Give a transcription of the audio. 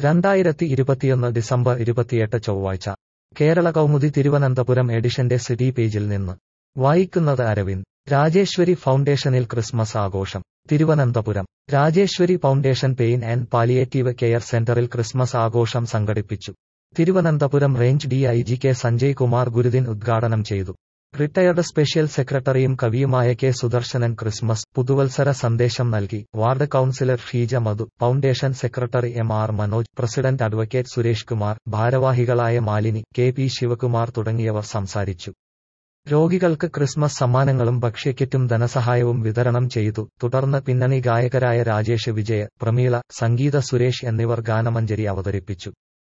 രണ്ടായിരത്തി ഇരുപത്തിയൊന്ന് ഡിസംബർ ഇരുപത്തിയെട്ട് ചൊവ്വാഴ്ച കേരള കൗമുദി തിരുവനന്തപുരം എഡിഷന്റെ സിറ്റി പേജിൽ നിന്ന് വായിക്കുന്നത് അരവിന്ദ് രാജേശ്വരി ഫൗണ്ടേഷനിൽ ക്രിസ്മസ് ആഘോഷം Thiruvananthapuram Rajeswari foundation pain and palliative care സെന്ററിൽ ക്രിസ്മസ് ആഘോഷം സംഘടിപ്പിച്ചു Thiruvananthapuram range D I G K Sanjay Kumar Gurudin ഉദ്ഘാടനം ചെയ്തു റിട്ടയർഡ് സ്പെഷ്യൽ സെക്രട്ടറിയും കവിയുമായ കെ സുദർശനൻ ക്രിസ്മസ് പുതുവത്സര സന്ദേശം നൽകി ward councillor Sheeja Madhu foundation secretary M R Manoj president advocate Suresh Kumar ഭാരവാഹികളായ മാലിനി കെ പി ശിവകുമാർ തുടങ്ങിയവർ സംസാരിച്ചു രോഗികൾക്ക് ക്രിസ്മസ് സമ്മാനങ്ങളും ഭക്ഷ്യക്കിറ്റും ധനസഹായവും വിതരണം ചെയ്തു തുടർന്ന് പിന്നണി ഗായകരായ രാജേഷ് വിജയ പ്രമീള സംഗീത സുരേഷ് എന്നിവർ ഗാനമഞ്ജരി അവതരിപ്പിച്ചു